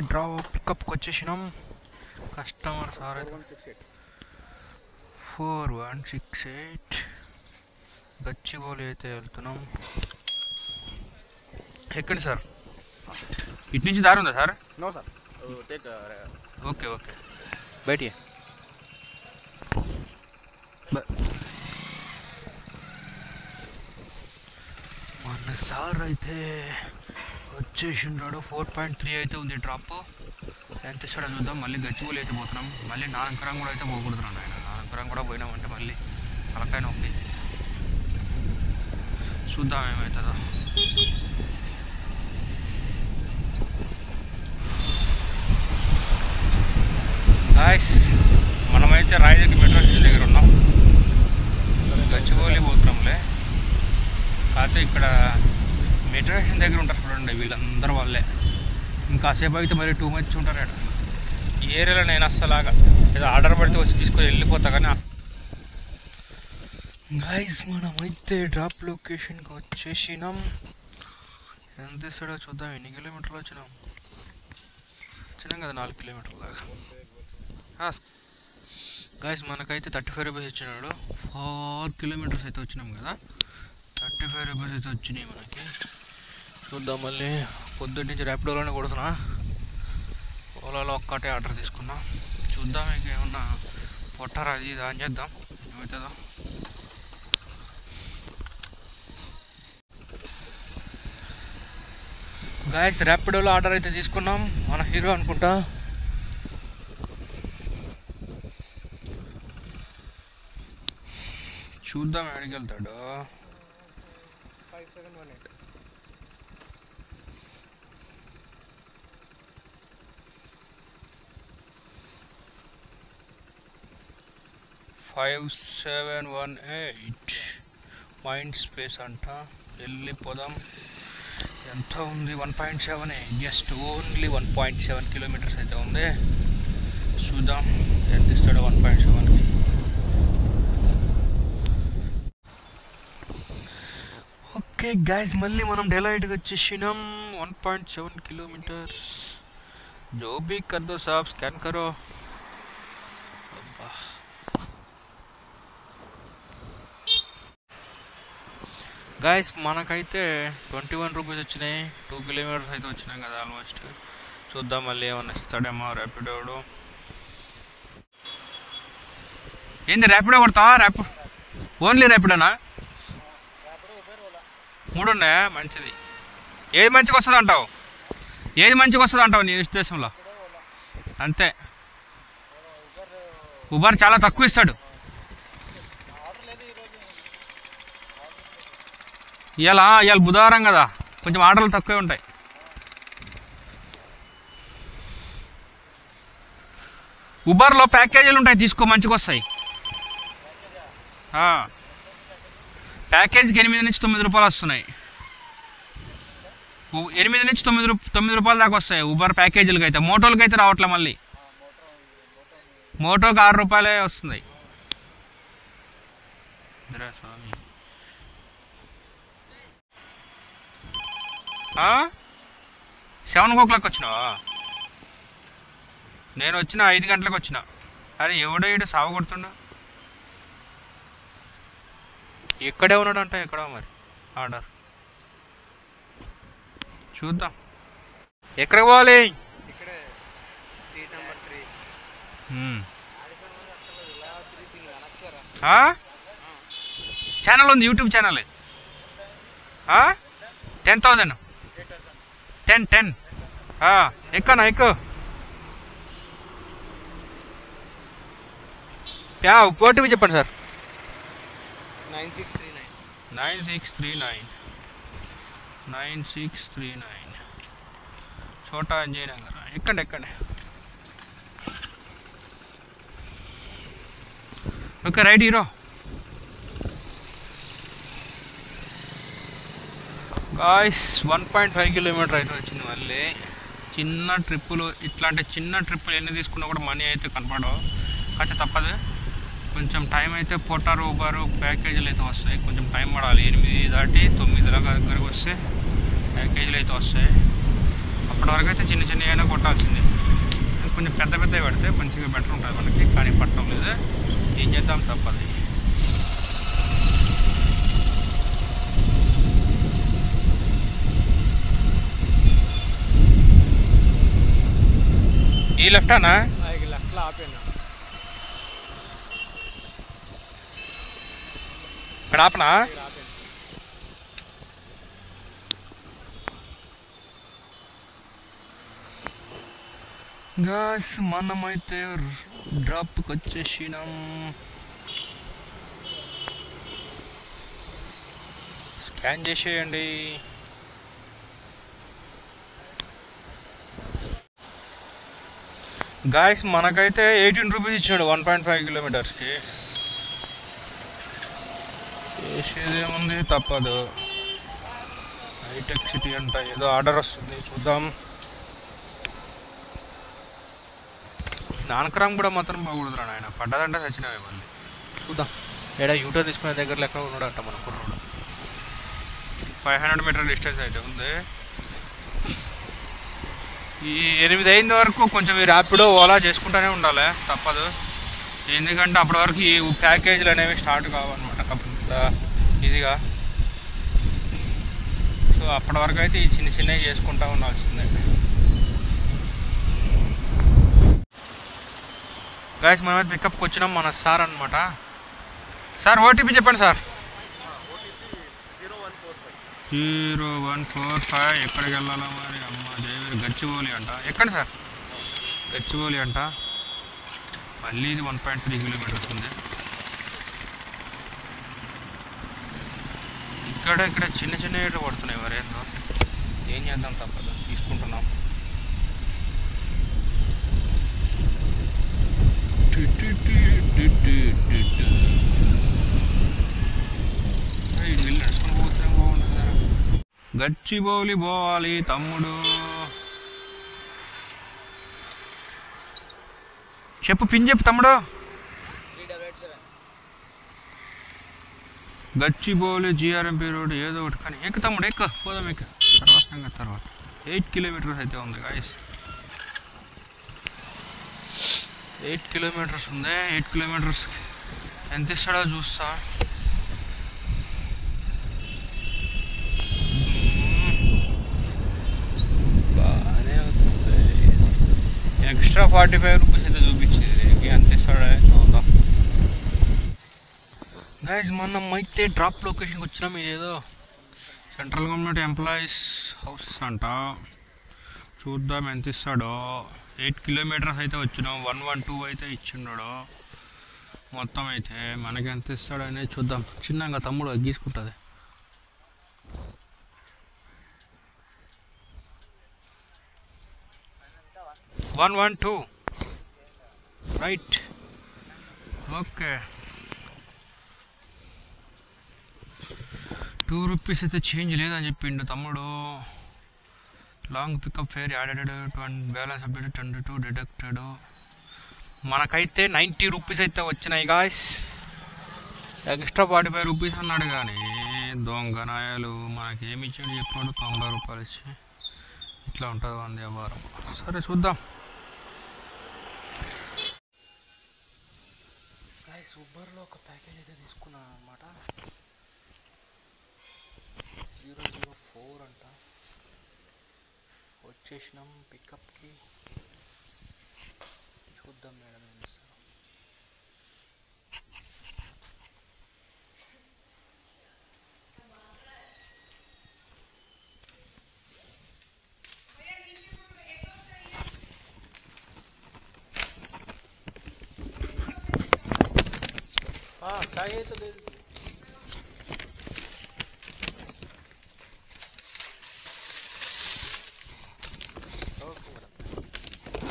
Draw పికప్కి వచ్చేసినాం customer sir one six eight four one six eight Gachibowli అయితే వెళ్తున్నాం ఎక్కండి సార్ ఇటు నుంచి దారి ఉందా sir no sir take okay okay బయటికి బ- మన సార్ అయితే వచ్చేసిండ్రాడు ఫోర్ పాయింట్ త్రీ అయితే ఉంది డ్రాప్ ఎంత ఇస్తాడో చూద్దాం మళ్ళీ గచ్చిబౌలి అయితే పోతున్నాం మళ్ళీ నానకరం కూడా అయితే పోకూడదున్నాను ఆయన నానకరం కూడా పోయినామంటే మళ్ళీ తలకాయ నొప్పి చూద్దాం ఏమవుతుందో గాయస్ మనమైతే రాయి దగ్గర మెట్రో స్టేషన్ దగ్గర ఉన్నాం గచ్చిబౌలి పోతున్నాంలే కాకపోతే ఇక్కడ మెట్రో స్టేషన్ దగ్గర ఉంటారు చూడండి వీళ్ళందరూ వాళ్ళే ఇంకాసేపు అయితే మరి టూ మచ్ ఉంటారు ఇక్కడ ఈ ఏరియాలో నేను అస్సలాగా ఏదో ఆర్డర్ పడితే వచ్చి తీసుకొని వెళ్ళిపోతా కానీ గాయస్ మనమైతే డ్రాప్ లొకేషన్కి వచ్చేసినాం ఎంత ఇస్తాడో చూద్దాం ఎన్ని కిలోమీటర్లు వచ్చినాం వచ్చినాం కదా నాలుగు కిలోమీటర్ల దాకా గాయస్ మనకైతే థర్టీ ఫైవ్ రూపీస్ ఇచ్చినాడు ఫోర్ కిలోమీటర్స్ అయితే వచ్చినాం కదా థర్టీ ఫైవ్ రూపీస్ అయితే వచ్చినాయి మనకి చూద్దాం మళ్ళీ పొద్దున్న నుంచి ర్యాపిడోలోనే కొడుతున్నా ఓలాలో ఒక్కటే ఆర్డర్ తీసుకున్నా చూద్దాం ఇక ఏమన్నా పొట్టారా అది ఇది అని చేద్దాం ఏమవుతుందో గాయస్ ర్యాపిడోలో ఆర్డర్ అయితే తీసుకున్నాం మన హీరో అనుకుంటా చూద్దాం ఎక్కడికి వెళ్తాడు five seven one eight five seven one eight Mind Space అంట వెళ్ళిపోదాం ఎంత ఉంది one point seven just only one point seven kilometres అయితే ఉంది చూద్దాం ఎంత ఇస్తాడో వన్ పాయింట్ సెవెన్కి ఓకే గైస్ మళ్ళీ మనం డెలైట్కి వచ్చేసినాం వన్ పాయింట్ సెవెన్ కిలోमीटर्स जो भी कर दो साहब स्कैन करो अब्बा గాయస్ మనకైతే ట్వంటీ వన్ రూపీస్ వచ్చినాయి టూ కిలోమీటర్స్ అయితే వచ్చినాయి కదా ఆల్మోస్ట్ చూద్దాం మళ్ళీ ఏమన్నా ఇస్తాడేమో ర్యాపిడోడు ఏంది ర్యాపిడో కొడతావా ర్యాపిడో ఓన్లీ ర్యాపిడోనా మూడు ఉన్నాయా మంచిది ఏది మంచిగా వస్తుంది అంటావు ఏది మంచిగా వస్తుంది అంటావు నీ ఉద్దేశంలో అంతే ఉబర్ చాలా తక్కువ ఇస్తాడు ఇవాళ ఇవాళ బుధవారం కదా కొంచెం ఆర్డర్లు తక్కువే ఉంటాయి ఉబర్లో ప్యాకేజీలు ఉంటాయి తీసుకో మంచిగా వస్తాయి ఆ. ప్యాకేజీకి ఎనిమిది నుంచి తొమ్మిది రూపాయలు వస్తున్నాయి ఉ- ఎనిమిది నుంచి తొమ్మిది రూప తొమ్మిది రూపాయల దాకా వస్తాయి ఉబర్ ప్యాకేజీలకి అయితే మోటోలకి అయితే రావట్లే మళ్ళీ మోటోకి ఆరు రూపాయలే వస్తుంది ఇదిరా స్వామి సెవెన్ ఓ క్లాక్ వచ్చినావా నేను వచ్చిన ఐదు గంటలకు వచ్చిన అరే ఎవడో ఈడు సావ కొడుతుండ ఎక్కడే ఉన్నాడంట ఎక్కడో మరి ఆర్డర్ చూద్దాం ఎక్కడికి పోవాలి ఇక్కడే స్ట్రీట్ నెంబర్ త్రీ మ్మ్. ఆ? ఛానల్ ఉంది YouTube channel ten thousand ten ten ఎక్కనా ఎక్కువ యా ఓటీపీ చెప్పండి sir nine six three nine nine six three nine nine six three nine చోటా అంజయ్ నగర్ ఎక్కండి ఎక్కండి okay right hero guys one point five kilometre అయితే వచ్చింది మళ్ళీ చిన్న ట్రిప్పులు ఇట్లాంటి చిన్న ట్రిప్పులు ఎన్ని తీసుకున్నా కూడా మనీ అయితే కనపడవు కాకపోతే తప్పదు కొంచెం టైం అయితే పొట్టారు ఊబరు ప్యాకేజీలు అయితే వస్తాయి కొంచెం టైం పడాలి ఎనిమిది దాటి తొమ్మిది దాకా దగ్గరకు వస్తే ప్యాకేజీలు అయితే వస్తాయి ఆ అప్పటి వరకు అయితే చిన్న చిన్న అయినా కొట్టాల్సింది కొంచెం పెద్ద పెద్దవి పడితే మంచిగా బెటర్ ఉంటుంది మనకి కానీ పట్టడం లేదు ఏం చేద్దాం తప్పదు ఈ లెఫ్ట్ అన్నా ಈಗ ಲೆಫ್ಟ್ ಆಪೇನ ఇక్కడ ఆపనా ఇక్కడ ఆపేన గాస్ మనమైతే డ్రాప్కి వచ్చేసినాం స్కాన్ చేసేయండి గాయస్ మనకైతే ఎయిటీన్ రూపీస్ ఇచ్చాడు వన్ పాయింట్ ఫైవ్ కిలోమీటర్స్కి చేసేది ఏముంది తప్పదు హైటెక్ సిటీ అంట ఏదో ఆర్డర్ వస్తుంది చూద్దాం నానకరామ్ కూడా మాత్రం బాగుండదురా నాయన పడ్డదంటే చచ్చినవే మళ్ళీ చూద్దాం ఏడా యూటర్ తీసుకునే దగ్గర లెక్క ఉన్నాడట మన కుర్రోడు ఫైవ్ హండ్రెడ్ మీటర్ డిస్టెన్స్ అయితే ఉంది ఈ ఎనిమిది అయిన వరకు కొంచెం ఈ ర్యాపిడో ఓలా చేసుకుంటూనే ఉండాలి తప్పదు ఎందుకంటే అప్పటి వరకు ఈ ప్యాకేజీలు అనేవి స్టార్ట్ కావన్నమాట కంపెనీ ఇదిగా సో అప్పటి వరకు అయితే ఈ చిన్న చిన్నవి చేసుకుంటూ ఉండాల్సిందే గాయస్ మనం పికప్కి వచ్చినాం మన సార్ అనమాట సార్ ఓటీపీ చెప్పండి sir zero one four five zero one four five ఎక్కడికి వెళ్ళాలా మరి అమ్మ జయవీర్ గచ్చిబౌలి అంట ఎక్కడ సార్ గచ్చిబౌలి అంట మళ్ళీ ఇది వన్ పాయింట్ త్రీ కిలోమీటర్స్ ఉంది ఇక్కడ ఇక్కడ చిన్న చిన్న ఏట్లు పడుతున్నాయి మరి ఏందో ఏం చేద్దాం తప్పదు తీసుకుంటున్నాం ఏయ్, వీళ్ళు నడుచుకొని పోతే బాగుంటుంది కదా. గచ్చిబౌలి పోవాలి తమ్ముడు చెప్పు పిన్ చెప్పు తమ్ముడు three double eight seven Gachibowli జిఆర్ఎంపీ రోడ్ ఏదో ఒకటి కానీ ఎక్కు తమ్ముడు ఎక్కు పోదాం ఎక్కు తర్వాత సంగతి తర్వాత ఎయిట్ కిలోమీటర్స్ అయితే ఉంది గాయస్ ఎయిట్ కిలోమీటర్స్ ఉంది ఎయిట్ కిలోమీటర్స్ ఎంత ఇస్తాడో చూస్తా బాగానే వస్తాయి ఎక్స్ట్రా ఫార్టీ ఫైవ్ రూపీస్ అయితే చూపించేది ఎంత ఇస్తాడో చూద్దాం గైజ్ మనం అయితే డ్రాప్ లొకేషన్కి వచ్చినాం ఇదేదో సెంట్రల్ గవర్నమెంట్ ఎంప్లాయీస్ హౌసెస్ అంట చూద్దాం ఎంత ఇస్తాడో ఎయిట్ కిలోమీటర్స్ అయితే వచ్చినాం వన్ వన్ టూ అయితే ఇచ్చిండడు మొత్తం అయితే మనకి ఎంత ఇస్తాడో అనేది చూద్దాం చిన్నగా తమ్ముడు అది గీసుకుంటుంది one one two right okay two rupees అయితే చేంజ్ లేదని చెప్పిండు తమ్ముడు long pickup fare added twenty balance update twenty two deducted మనకైతే నైంటీ రూపీస్ అయితే వచ్చినాయి guys extra forty five rupees అన్నాడు కానీ దొంగ నాయాలు మనకి ఏమి ఇచ్చాడు చెప్పాడు తొంభై రూపాయలు ఇచ్చి ఇట్లా ఉంటుంది వంద వ్యాపారం సరే చూద్దాం గాయస్ ఉబర్లో ఒక ప్యాకేజ్ అయితే తీసుకున్నాను అనమాట జీరో జీరో ఫోర్ అంట వచ్చేసినాం పికప్కి చూద్దాం మేడం ఏం ఇస్తారో. हाँ चाहिए तो दे दीजिए ओके मैडम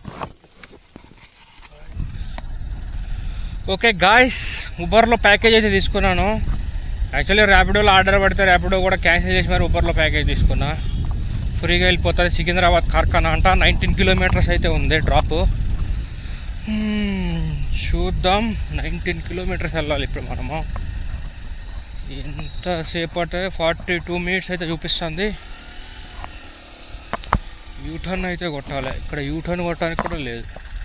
ఓకే గాయస్ ఉబర్లో ప్యాకేజ్ అయితే తీసుకున్నాను యాక్చువల్లీ ర్యాపిడోలో ఆర్డర్ పెడితే ర్యాపిడో కూడా క్యాన్సిల్ చేసి మరి ఉబర్లో ప్యాకేజ్ తీసుకున్నా ఫ్రీగా వెళ్ళిపోతుంది సికింద్రాబాద్ కార్ఖానా అంట నైన్టీన్ కిలోమీటర్స్ అయితే ఉంది డ్రాప్ చూద్దాం నైన్టీన్ కిలోమీటర్స్ వెళ్ళాలి ఇప్పుడు మనము ఎంతసేపు అంటే ఫార్టీ టూ మినిట్స్ అయితే చూపిస్తుంది యూటర్న్ అయితే కొట్టాలి ఇక్కడ యూటర్న్ కొట్టడానికి కూడా లేదు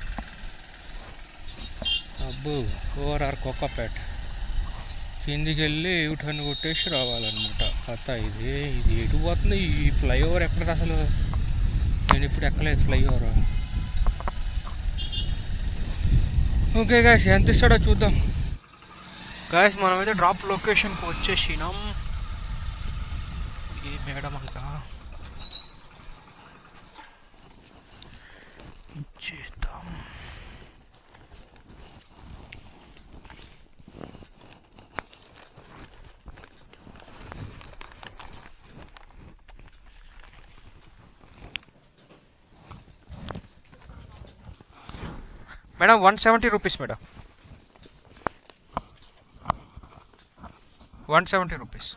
అబ్బో ఓఆర్ఆర్ కొక్కపేట కిందికి వెళ్ళి యూటర్న్ కొట్టేసి రావాలన్నమాట కథ ఇది ఇది ఎటు పోతుంది ఈ ఫ్లైఓవర్ ఎక్కడ అసలు నేను ఇప్పుడు ఎక్కలేదు ఫ్లైఓవర్ ఓకే గాయస్ ఎంత ఇస్తాడో చూద్దాం గాయస్ మనమైతే డ్రాప్ లొకేషన్కి వచ్చేసినాం ఈ మేడం అంతా ఇచ్చేద్దాం madam one seventy rupees madam one seventy rupees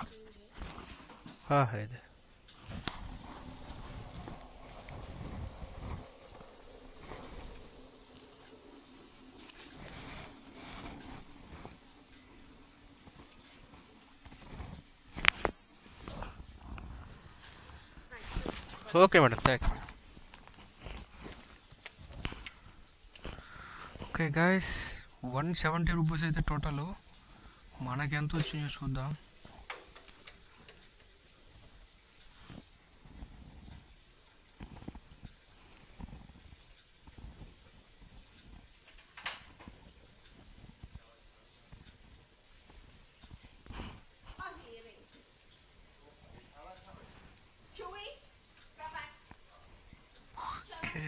ಇದೆ okay madam thank you okay guys one seventy rupees అయితే టోటల్ మనకి ఎంత వచ్చిందో చూద్దాం ఓకే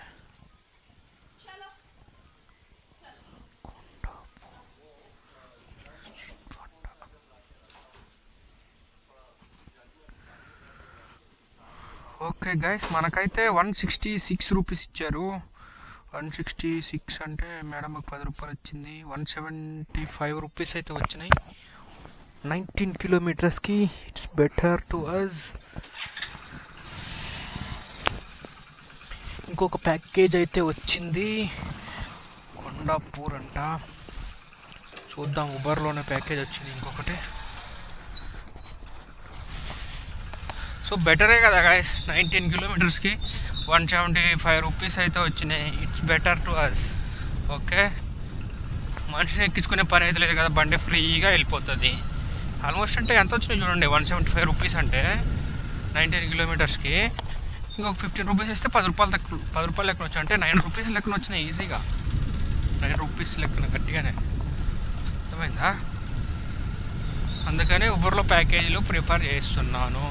ఓకే గైస్ మనకైతే వన్ సిక్స్టీ సిక్స్ రూపీస్ ఇచ్చారు వన్ సిక్స్టీ సిక్స్ అంటే మేడం మాకు పది రూపాయలు వచ్చింది వన్ సెవెంటీ ఫైవ్ రూపీస్ అయితే వచ్చినాయి నైన్టీన్ కిలోమీటర్స్కి ఇట్స్ బెటర్ టు అస్ ఇంకొక ప్యాకేజ్ అయితే వచ్చింది కొండాపూర్ అంట చూద్దాం ఉబర్లోనే ప్యాకేజ్ వచ్చింది ఇంకొకటి సో బెటరే కదా గాయస్ నైన్టీన్ కిలోమీటర్స్కి వన్ సెవెంటీ ఫైవ్ రూపీస్ అయితే వచ్చినాయి it's better to us okay మనిషిని ఎక్కించుకునే పని అయితే లేదు కదా బండి ఫ్రీగా వెళ్ళిపోతుంది ఆల్మోస్ట్ అంటే ఎంత వచ్చినాయి చూడండి వన్ సెవెంటీ ఫైవ్ రూపీస్ అంటే నైన్టీన్ కిలోమీటర్స్కి ఇంకొక ఫిఫ్టీన్ రూపీస్ ఇస్తే పది రూపాయలు లెక్క పది రూపాయలు లెక్కన వచ్చాయి అంటే నైన్ రూపీస్ లెక్కన వచ్చినాయి ఈజీగా నైన్ రూపీస్ లెక్కన గట్టిగానే అర్థమైందా అందుకని ఉబర్లో ప్యాకేజీలు ప్రిఫర్ చేస్తున్నాను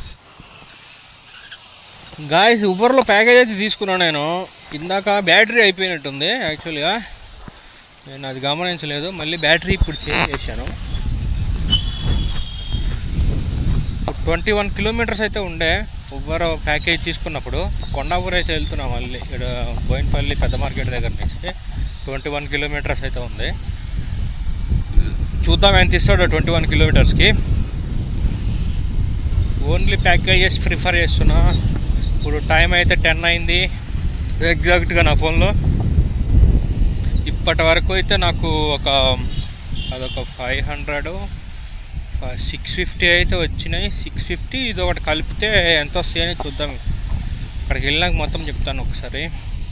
గాయస్ ఉబర్లో ప్యాకేజ్ అయితే తీసుకున్నాను నేను ఇందాక బ్యాటరీ అయిపోయినట్టుంది యాక్చువల్గా నేను అది గమనించలేదు మళ్ళీ బ్యాటరీ ఇప్పుడు చేంజ్ చేశాను ట్వంటీ వన్ కిలోమీటర్స్ అయితే ఉండే ఉబర్ ప్యాకేజ్ తీసుకున్నప్పుడు కొండాపూర్ అయితే వెళ్తున్నాం మళ్ళీ ఇక్కడ బోయినపల్లి పెద్ద మార్కెట్ దగ్గర నుంచి ట్వంటీ వన్ కిలోమీటర్స్ అయితే ఉంది చూద్దాం ఎంత ఇస్తాడో ట్వంటీ వన్ కిలోమీటర్స్కి ఓన్లీ ప్యాకేజెస్ ప్రిఫర్ చేస్తున్నా ఇప్పుడు టైం అయితే టెన్ అయింది ఎగ్జాక్ట్గా నా ఫోన్లో ఇప్పటి వరకు అయితే నాకు ఒక అదొక ఫైవ్ హండ్రెడ్ సిక్స్ ఫిఫ్టీ అయితే వచ్చినాయి సిక్స్ ఫిఫ్టీ ఇది ఒకటి కలిపితే ఎంత వస్తాయని చూద్దాం అక్కడికి వెళ్ళినాక మొత్తం చెప్తాను ఒకసారి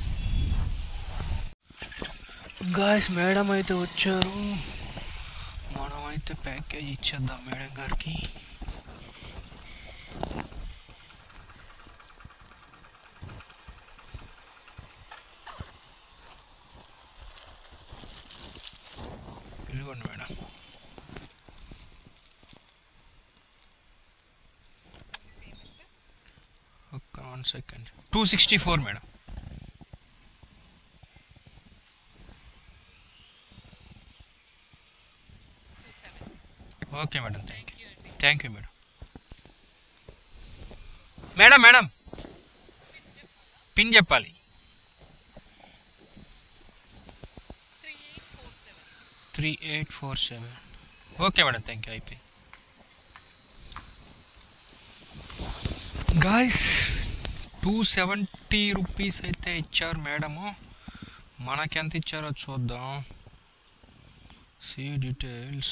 గాయస్ మేడం అయితే వచ్చారు మనం అయితే ప్యాకేజ్ ఇచ్చేద్దాం మేడం గారికి ఇదిగోండి మేడం ఒక్క one second two sixty four madam okay madam thank you thank you madam madam madam pin చెప్పాలి three eight four seven okay madam thank you అయిపోయి గాయస్ టూ సెవెంటీ రూపీస్ అయితే ఇచ్చారు madam మనకెంత ఇచ్చారో చూద్దాం see details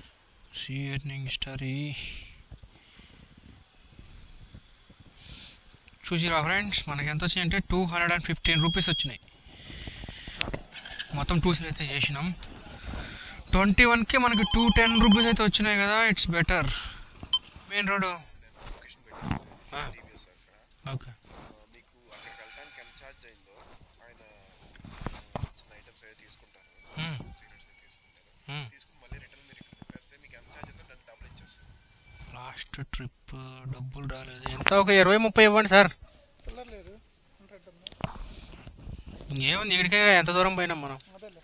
see earning history చూసిరా friends మనకి ఎంత వచ్చినాయి అంటే two hundred and fifteen rupees వచ్చినాయి మొత్తం టూస్ అయితే చేసినాం ట్వంటీ వన్కి మనకి టూ టెన్ రూపీస్ అయితే వచ్చినాయి కదా it's better main road location పెట్టాను టీవీఎస్ అక్కడ ఓకే ఆ, మీకు అక్కడికి వెళ్ళడానికి ఎంత ఛార్జ్ అయిందో ఆయన ఆ, చిన్న ఐటమ్స్ అయితే తీసుకుంటారు సిగరెట్స్ తీసుకుంటారు తీసుకుని మళ్ళీ రిటర్న్ మీరు ఇక్కడ పెట్టేస్తే మీకు ఎంత ఛార్జ్ ఉందో దాన్ని డబుల్ ఇచ్చేస్తారు లాస్ట్ ట్రిప్ డబ్బులు రాలేదు ఎంత ఒక ఇరవై ముప్పై ఇవ్వండి సార్ చిల్లర లేదు హండ్రెడ్ ఇంకేముంది ఇక్కడికే ఎంత దూరం పోయినాం మనం అదేలే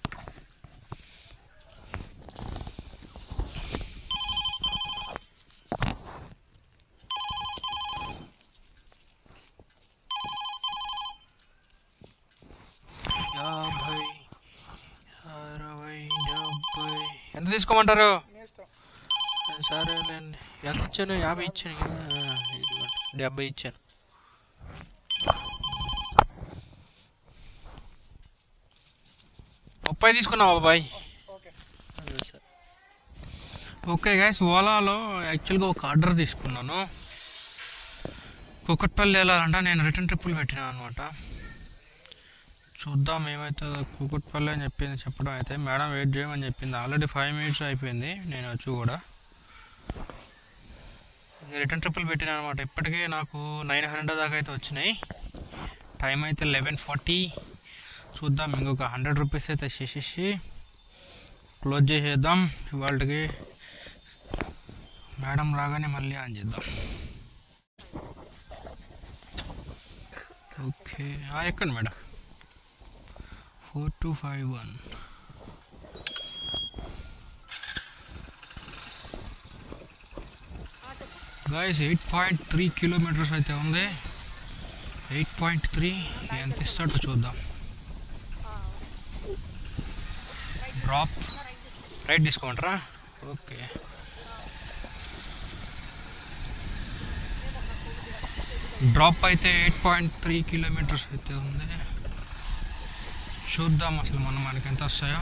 యాభై అరవై డెబ్బై ఎంత తీసుకోమంటారు మీ ఇష్టం సరేలేండి ఎంత ఇచ్చాను యాభై ఇచ్చాను కదా ఇదిగోండి, డెబ్బై ఇచ్చాను ముప్పై తీసుకున్నావా బాబాయ్ ఓకే ఓకే గైస్ ఓలాలో యాక్చువల్గా ఒక ఆర్డర్ తీసుకున్నాను కుకట్పల్లి వెళ్ళాలంటే నేను రిటర్న్ ట్రిప్పులు పెట్టినా అనమాట చూద్దాం ఏమైతే కుకట్పల్లి అని చెప్పింది చెప్పడం అయితే మేడం వెయిట్ చేయమని చెప్పింది ఆల్రెడీ ఫైవ్ మినిట్స్ అయిపోయింది నేను వచ్చి కూడా రిటర్న్ ట్రిప్పులు పెట్టినా అనమాట ఇప్పటికే నాకు నైన్ హండ్రెడ్ దాకా అయితే వచ్చినాయి టైం అయితే లెవెన్ ఫార్టీ చూద్దాం ఇంకొక హండ్రెడ్ రూపీస్ అయితే చేసేసి క్లోజ్ చేసేద్దాం ఇవాళకి మేడం రాగానే మళ్ళీ ఆన్ చేద్దాం ఓకే ఎక్కండి madam four two five one guys eight point three kilometres అయితే ఉంది ఎయిట్ పాయింట్ త్రీ ఎంత ఇస్తాడో చూద్దాం డ్రాప్ రైట్ తీసుకోమంటారా ఓకే డ్రాప్ అయితే ఎయిట్ పాయింట్ త్రీ కిలోమీటర్స్ అయితే ఉంది చూద్దాం అసలు మనం మనకి ఎంత వస్తాయో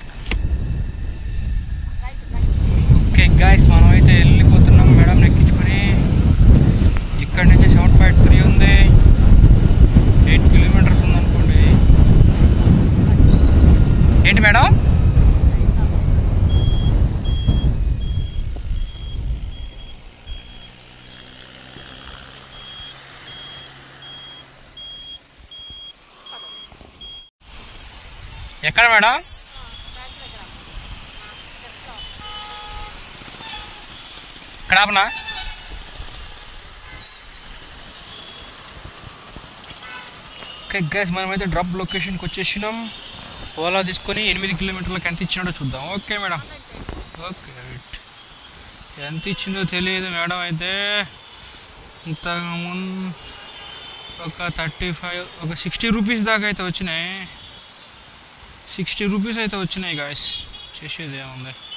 ఓకే గాయస్ మనం అయితే వెళ్ళిపోతున్నాం మేడం ఎక్కించుకొని ఇక్కడ నుంచి సెవెన్ పాయింట్ త్రీ ఉంది ఎయిట్ కిలోమీటర్స్ ఉంది అనుకోండి ఏంటి మేడం ఎక్కడ మేడం ఇక్కడ ఆపనా ఓకే గైస్ మనమైతే డ్రాప్ లొకేషన్కి వచ్చేసినాం ఓలా తీసుకొని ఎనిమిది కిలోమీటర్లకు ఎంత ఇచ్చినాడో చూద్దాం ఓకే మేడం ఓకే రైట్ ఎంత ఇచ్చిందో తెలియదు మేడం అయితే ఇంతకుముందు ఒక థర్టీ ఫైవ్ ఒక సిక్స్టీ రూపీస్ దాకా అయితే వచ్చినాయి సిక్స్టీ రూపీస్ అయితే వచ్చినాయి గాయస్ చేసేది ఏముంది